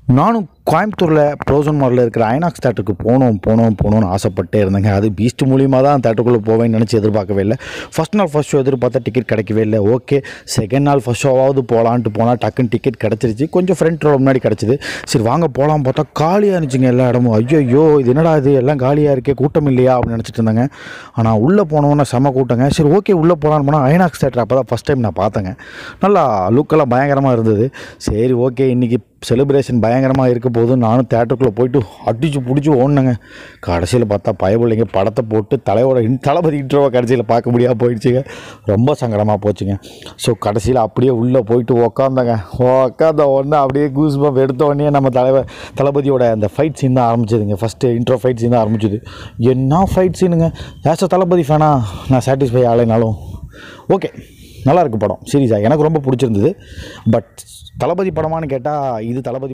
நானும் கோயம்புத்தூரில் ப்ரோசன் மாலில் இருக்கிற ஐநாக்ஸ் தேட்டருக்கு போகணும் போகணும் போகணும்னு ஆசைப்பட்டே இருந்தேங்க அது பீஸ்ட் மூலியமாக தான் தேட்டருக்குள்ளே போவேன்னு நினச்சி எதிர்பார்க்கவே இல்லை ஃபஸ்ட் நாள் ஃபஸ்ட் ஷோ எதிர்பார்த்தா டிக்கெட் கிடைக்கவே இல்லை ஓகே செகண்ட் நாள் ஃபஸ்ட் ஷோவாவது போகலான்ட்டு போனால் டக்குன்னு டிக்கெட் கிடச்சிருச்சு கொஞ்சம் ஃப்ரெண்ட் ரோட முன்னாடி கிடச்சிது சரி வாங்க போகலாம் பார்த்தா காலியாக இருந்துச்சுங்க எல்லா இடமும் ஐயோ இது என்னடா இது எல்லாம் காலியாக இருக்கே கூட்டம் இல்லையா அப்படின்னு நினச்சிட்டு இருந்தாங்க ஆனால் உள்ளே போனோன்னே செம கூட்டங்க சரி ஓகே உள்ளே போகலான்னு போனால் ஐநாக்ஸ் தேட்டர் அப்போ தான் ஃபஸ்ட் டைம் நான் பார்த்தேங்க நல்லா லுக்கெல்லாம் பயங்கரமாக இருந்தது சரி ஓகே இன்றைக்கி செலிப்ரேஷன் பயங்கரமாக இருக்க போது நானும் தேட்டருக்குள்ளே போயிட்டு அடிச்சு பிடிச்சி ஓடினேங்க கடைசியில் பார்த்தா பயபிள்ளைங்க படத்தை போட்டு தலையோட இன் தளபதி இன்ட்ரோவை கடைசியில் பார்க்க முடியாம போயிடுச்சுங்க ரொம்ப சங்கடமாக போச்சுங்க ஸோ கடைசியில் அப்படியே உள்ளே போயிட்டு உக்காந்தங்க உக்காந்த உடனே அப்படியே கூஸ் பம்ப் எடுத்த உடனே நம்ம தலைவர் தளபதியோட அந்த ஃபைட் சீன் தான் ஆரம்பிச்சதுங்க ஃபஸ்ட்டு இன்ட்ரோ ஃபைட் சீன் தான் ஆரம்பிச்சது என்ன ஃபைட் சீனுங்க ஆஸ் அ தளபதி ஃபேனா நான் சாட்டிஸ்ஃபை ஆகலைனாலும் ஓகே நல்லா இருக்கு படம் சீரியஸாக எனக்கு ரொம்ப பிடிச்சிருந்தது பட் தளபதி படமான்னு கேட்டால் இது தளபதி